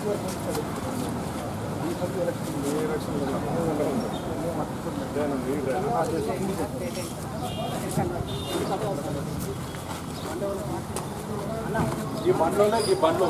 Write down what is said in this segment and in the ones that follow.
ఈ బండ్లోనే ఈ బండ్లు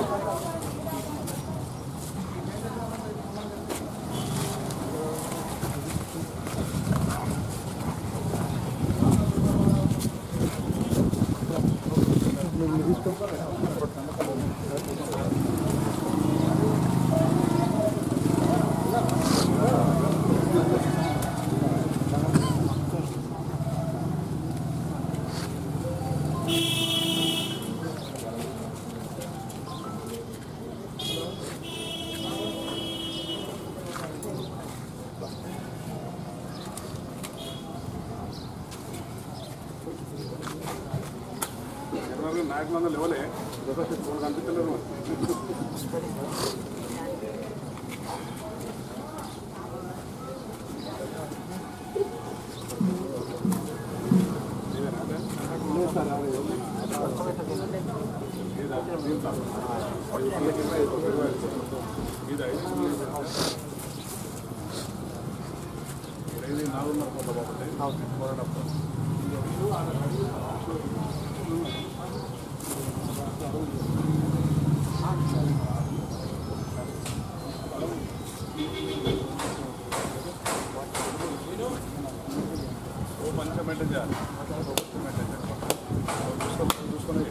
నాయకులందరూ లేవలే కనిపించలేరు ఇది నాలుగున్నర కోట్ల బాగుంటాయి పోరాటప్పుడు ఓ మంచిగా మెయింటైన్ చేయాలి మెయింటైన్ చేయాలి చూసుకొని చూసుకొని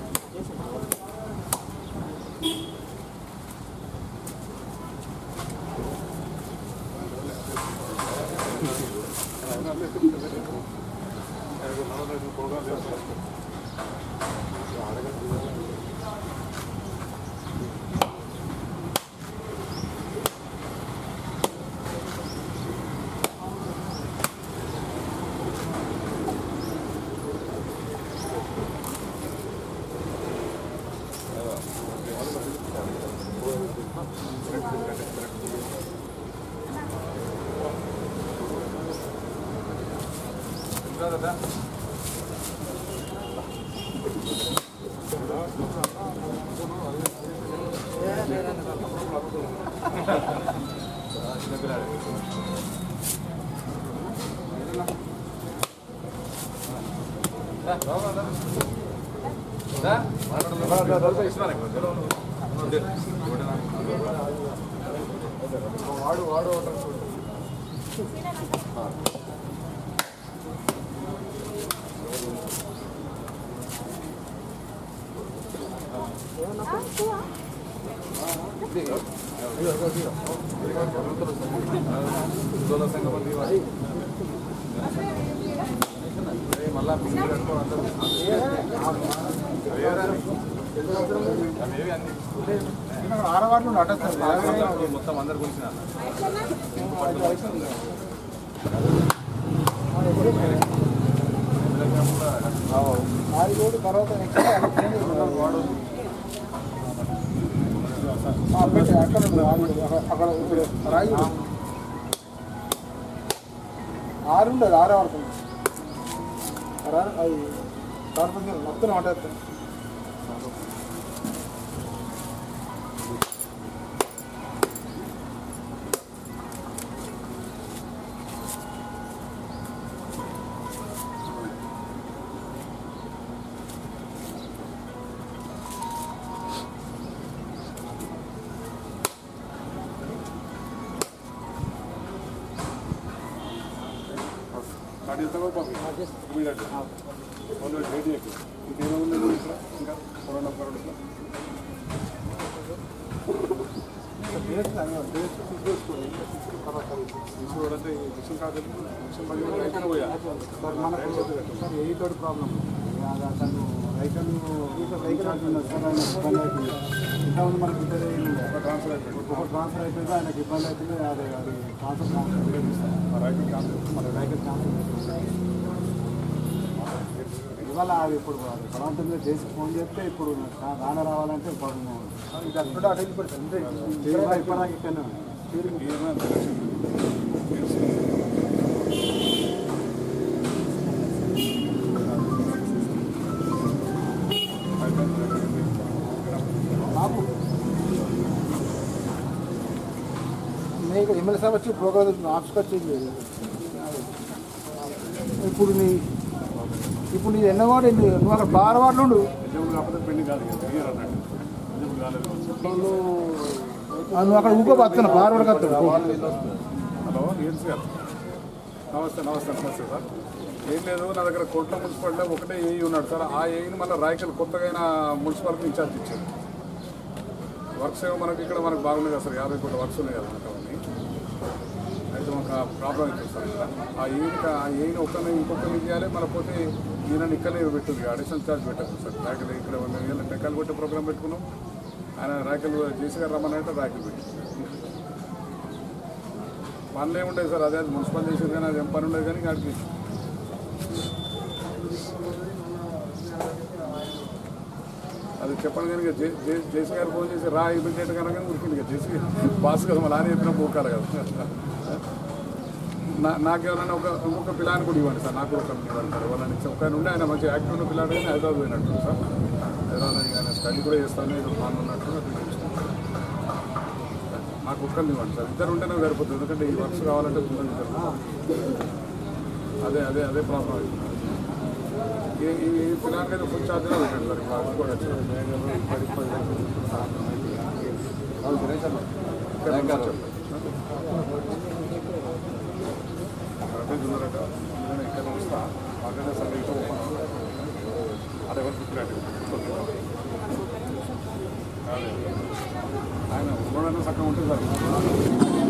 వాడు వాడు మళ్ళా పిండి కట్టుకోవడం ఆరవాళ్ళు నటస్తారు మొత్తం అందరు కూర్చున్నా అది కూడా తర్వాత వాడు అక్కడ అక్కడ ఇప్పుడు రాయి ఆరు ఉండదు ఆరే పడుతుంది అది కార్పొరేషన్ మొత్తం మాట్లాడుతుంది స్టార్ట్ చేస్తావా బాబు ఇమీడియట్ వన్ వెయిట్ చేయకు ఇంకేమైనా ఉంది ఇక్కడ ఇంకా కరోనా కరోనా తీసుకోవాలంటే మిషన్ కాదు మిషన్ పది రైతులు పోయా సార్ ఏ తోటి ప్రాబ్లం అది అతను రైతులు రైతులు అంటున్నారు సార్ ఆయన ఇబ్బంది అవుతుంది ఇంతకుముందు మనకి ఇద్దరు ట్రాన్స్ఫర్ అయిపోయింది ఒక ట్రాన్స్ఫర్ అయిపోయింది ఆయనకి ఇబ్బంది అవుతుంది అది అది ట్రాన్స్ఫర్ ట్రాన్స్ఫర్ రైతులు ట్రాన్స్ఫర్ మన రైతులు ట్రాన్స్ఫర్ ఇవాళ అది ఇప్పుడు అది బలవంతం మీద చేసి ఫోన్ చేస్తే ఇప్పుడు రా- రాన రావాలంటే ఇప్పుడు ఇది అక్కడ అటు వెళ్ళిపోతుంది ఇప్పటిదాకా ఇక్కడనే ఉంది. బాబు ఇక్కడ ఎమ్మెల్యే సార్ వచ్చి ప్రోగ్రామ్ ఆఫీస్కి వచ్చి ఇప్పుడు నీ ఇప్పుడు నీ ఎన్నో వాడు ఎన్ని నువ్వు అక్కడ బార్ వార్డులు ఉండు ఎలిజిబుల్ కాకపోతే పెళ్లి కాదు కదా క్లియర్ అన్నట్టు ఎలిజిబుల్ కాలేదు కావచ్చు. ఆ, నువ్వు అక్కడ ఊకో వస్తున్నా బార్ వాడికి వస్తాడు హలో ఏఎన్సీ గారు నమస్తే నమస్తే నమస్తే సార్ ఏం లేదు నా దగ్గర కోట్ల మున్సిపాలిటీ ఒకటే ఏఈ ఉన్నాడు సార్ ఆ ఏఈని మళ్ళీ రాయకల్ కొత్తగా అయిన మున్సిపాలిటీ ఇన్ఛార్జ్ ఇచ్చారు వర్క్స్ ఏమో మనకి ఇక్కడ మనకు బాగున్నాయి కదా సార్ యాభై కోట్ల వర్క్స్ ఉన్నాయి కదా మనకు అవన్నీ అయితే ఒక ప్రాబ్లం అవుతుంది సార్ ఇక్కడ ఆ ఏఈకి ఆ ఏఈని ఒక్కరిని ఇంకొకరిని చేయాలి మన పోతే ఈయన ఇక్కడనే పెట్టుంది అడిషనల్ ఛార్జ్ పెట్టదు సార్ రాయకల్ ఇక్కడ మేము టెక్కలు కొట్టే ప్రోగ్రామ్ పెట్టుకున్నాం ఆయన రాయకల్ జేసీ గారు రమ్మని అంటే రాయకల్ పెట్టి పనులు ఏముంటాయి సార్ అదే మున్సిపల్ చేసేది కానీ అది ఏం పని ఉండదు కానీ వాటికి అది చెప్పండి కానీ ఇక జే- జే- జేసీ గారు ఫోన్ చేసి రా ఇమీడియట్ కనుక ఉరికింది ఇక జేసీ బాస్ కదా మళ్ళీ ఆయన చెప్పిన పోకాలి కదా నా నాకేమైనా ఒక ఇంకొక పిల్లాన్ని కూడా ఇవ్వండి సార్ నాకు కూడా కంపెనీ ఇవ్వండి సార్ వాళ్ళని ఇచ్చి ఒక ఉండే ఆయన మంచి యాక్టివ్ ఉన్న పిల్లాడు కానీ హైదరాబాద్ పోయినట్టు సార్ హైదరాబాద్ ఆయన స్టడీ కూడా చేస్తాను ఏదో ప్లాన్ ఉన్నట్టు నాకు తెలుస్తుంది. నాకు ఒక్కరిని ఇవ్వండి సార్ ఇద్దరు ఉంటేనే సరిపోతుంది ఎందుకంటే ఈ వర్క్స్ కావాలంటే ఇద్దరు ఇద్దరు. అదే అదే అదే ప్రాబ్లం అవుతుంది ఈ ఈ ఈ పిల్లానికి అయితే ఫుల్ ఛార్జ్ పెట్టండి సార్ ఇప్పుడు అది కూడా వచ్చారు. ఇక్కడ నుంచి చెప్పండి. రమేష్ ఉన్నారట నేను ఇక్కడ వస్తా మాకనే సార్ ఇక్కడ అదే ఎవరు చెప్పినట్టు ఆయన ఉన్నాడన్నా చక్కగా ఉంటుంది సార్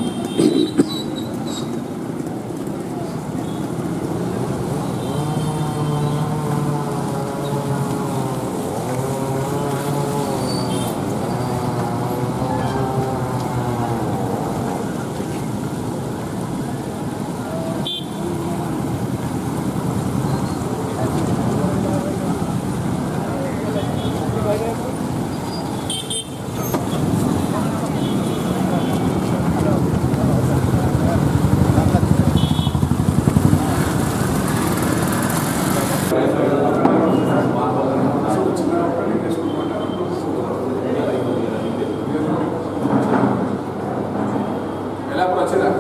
ఎలా ఇప్పుడు వచ్చిందా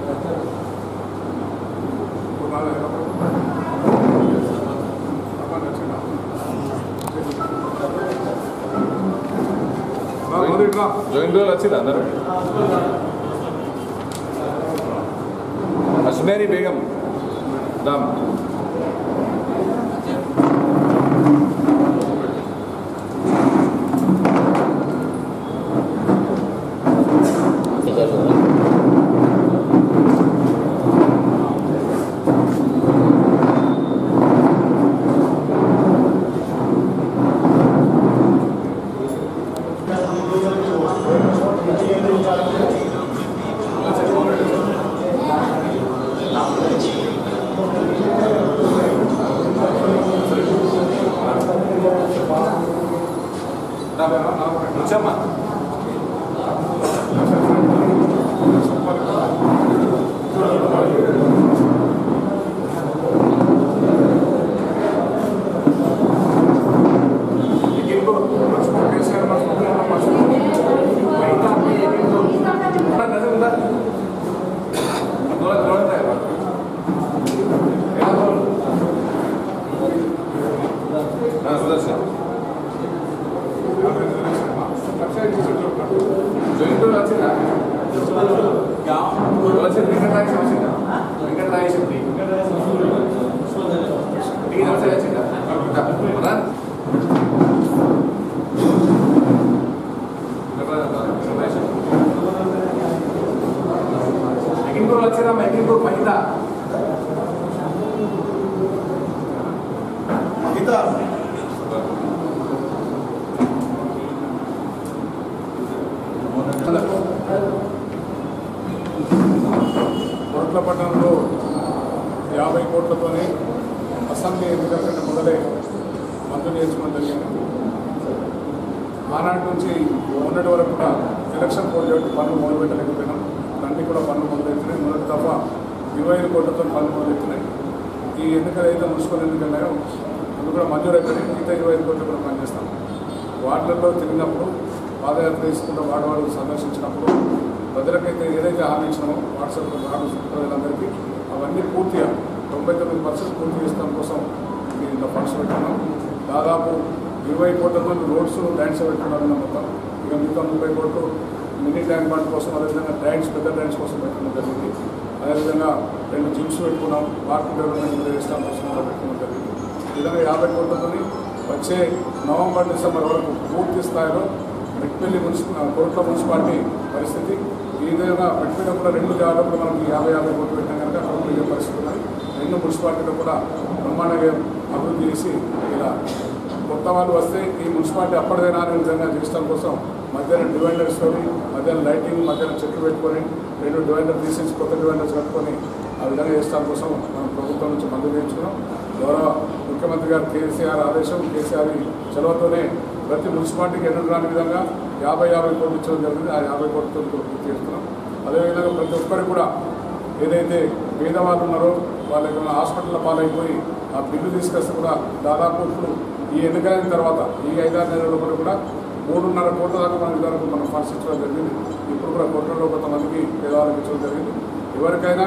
ఇప్పుడు బాగా ఎలా అబ్బాయి వచ్చిందా రా, మొదలు ఇట్లా. జాయిన్ రోల్ వచ్చింది అందరూ అజ్మేరీ బేగం దామ్ వచ్చమ్మా సుదర్శన్ జాయిన్ రోల్ వచ్చిందా వచ్చింది వెంకటరాయసం వచ్చిందా వెంకటరాయసం టీ వచ్చిందా రా. ఎగిరిపూర్ వచ్చిందమ్మా ఎగిరిపూర్ మహిళ కోట్ల పట్టణంలో యాభై కోట్లతోనే అసెంబ్లీ ఎన్నికల కంటే మొదలై మందులు నేర్చుకోవడం జరిగింది ఆనాటి నుంచి మొన్నటి వరకు కూడా ఎలక్షన్ కోడ్ కాబట్టి పనులు మొదలు పెట్టలేకపోయినాం అన్నీ కూడా పనులు మొదలెత్తున్నాయి మొదటి తప్ప ఇరవై ఐదు కోట్లతో పనులు మొదలెత్తున్నాయి ఈ ఎన్నికలు అయితే మున్సిపల్ ఎన్నికలు అవి కూడా మంజూరు అయిపోయినాయి మిగతా ఇరవై ఐదు కోట్లు కూడా పనిచేస్తాం వార్డులలో తిరిగినప్పుడు పాదయాత్ర తీసుకుంటూ వార్డు వార్డు సందర్శించినప్పుడు ప్రజలకైతే ఏదైతే హామీ ఇచ్చినామో వాట్సాప్ ద్వారా ప్రజలందరికీ అవన్నీ పూర్తిగా తొంభై తొమ్మిది పర్సెంట్ పూర్తి చేస్తాం కోసం దీంట్లో ఫండ్స్ పెట్టుకున్నాం దాదాపు ఇరవై కోట్ల మంది రోడ్స్ డ్యాన్స్ పెట్టుకున్నారు మొత్తం ఇక మిగతా ముప్పై కోట్లు మినీ ట్యాంక్ బండ్ కోసం అదేవిధంగా డ్యాన్స్ పెద్ద డ్యాన్స్ కోసం పెట్టుకోవడం జరిగింది అదేవిధంగా రెండు జిమ్స్ పెట్టుకున్నాం పార్క్ డెవలప్మెంట్ చేస్తాం కోసం కూడా పెట్టుకోవడం జరిగింది ఈ విధంగా యాభై కోట్లతోని వచ్చే నవంబర్ డిసెంబర్ వరకు పూర్తి స్థాయిలో మెట్పల్లి మున్సిపల్ కోట్ల మున్సిపాలిటీ పరిస్థితి ఈ విధంగా మెట్పల్లి కూడా రెండు జాగ్రత్తలు మనకి యాభై యాభై కోట్లు పెట్టినా కనుక అక్కడ ఇదే పరిస్థితి ఉన్నాయి రెండు మున్సిపాలిటీలో కూడా బ్రహ్మాండంగా అభివృద్ధి చేసి ఇలా కొత్త వాళ్ళు వస్తే ఈ మున్సిపాలిటీ అప్పటిదైనా అనే విధంగా చేసడం కోసం మధ్యాహ్నం డివైడర్స్ మధ్యాహ్నం లైటింగ్ మధ్యాహ్నం చెట్లు పెట్టుకొని రెండు డివైడర్ తీసేసి కొత్త డివైడర్స్ కట్టుకొని ఆ విధంగా చేసడం కోసం మనం ప్రభుత్వం నుంచి మందులు తెచ్చుకున్నాం గౌరవ ముఖ్యమంత్రి గారు కేసీఆర్ ఆదేశం కేసీఆర్ చొరవతోనే ప్రతి మున్సిపాలిటీకి ఎన్నో రాని విధంగా యాభై యాభై కోట్లు ఇచ్చడం జరిగింది ఆ యాభై కోట్లతో కూడా పూర్తి చేస్తున్నాం అదేవిధంగా ప్రతి ఒక్కరికి కూడా ఏదైతే పేదవాళ్ళు ఉన్నారో వాళ్ళ యొక్క హాస్పిటల్ పాలైపోయి ఆ బిల్లు తీసుకొస్తే కూడా దాదాపు ఇప్పుడు ఈ ఎన్నికైన తర్వాత ఈ ఐదారు నెలల కూడా కూడా మూడున్నర కోట్ల దాకా మన విధాలకు మనం ఫండ్స్ ఇచ్చడం జరిగింది ఇప్పుడు కూడా కోట్లలో కొంతమందికి పేదవాళ్ళకి ఇచ్చడం జరిగింది ఎవరికైనా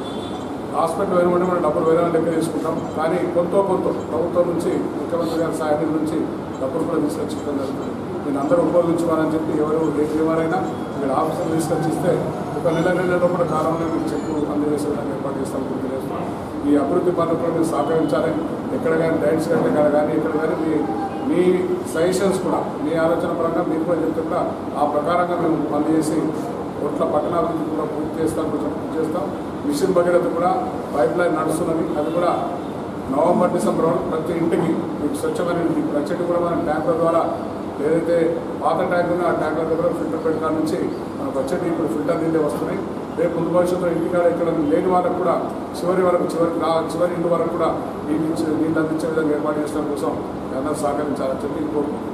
హాస్పిటల్ వెళ్ళమంటే మనం డబ్బులు వేరే లెక్క తీసుకుంటాం కానీ కొంత కొంత ప్రభుత్వం నుంచి ముఖ్యమంత్రి గారి సహాయం నుంచి డబ్బులు కూడా తీసుకొచ్చి ఇవ్వడం జరుగుతుంది నేను అందరూ ఉపయోగించుకోవాలని చెప్పి ఎవరు ఏ ఎవరైనా ఇక్కడ ఆఫీసర్లు తీసుకొచ్చి ఇస్తే ఒక నెల నెలలో కూడా కాలంలో మీకు చెక్కు అందజేసే విధంగా ఏర్పాటు చేస్తాం గుర్తు చేస్తున్నాం ఈ అభివృద్ధి పనులు కూడా మీరు సహకరించాలి ఎక్కడ కానీ డైట్స్ కంటే కాడ కానీ ఎక్కడ కానీ మీ మీ సజెషన్స్ కూడా మీ ఆలోచన పరంగా మీరు కూడా చెప్తే కూడా ఆ ప్రకారంగా మేము పనిచేసి ఒట్ల పట్టణాభివృద్ధి కూడా పూర్తి చేస్తాం కొంచెం పూర్తి చేస్తాం మిషన్ భగీరథ కూడా పైప్ లైన్ నడుస్తున్నది అది కూడా నవంబర్ డిసెంబర్ వరకు ప్రతి ఇంటికి మీకు స్వచ్ఛమైన ఇంటి ప్రతి ఇంటికి కూడా మనం ట్యాంకుల ద్వారా ఏదైతే పాత ట్యాంక్ ఉందో ఆ ట్యాంకుల దగ్గర ఫిల్టర్ పెట్టాల నుంచి మనకు వచ్చేటి ఇప్పుడు ఫిల్టర్ నీళ్ళే వస్తున్నాయి రేపు ముందు భవిష్యత్తులో ఇంటికాడ ఇక్కడ లేని వాళ్ళకు కూడా చివరి వరకు చివరి రా చివరి ఇంటి వరకు కూడా నీళ్ళు ఇచ్చే నీళ్ళు అందించే విధంగా ఏర్పాటు చేసడం కోసం అందరూ సహకరించాలని చెప్పి కోరుకుంటున్నాను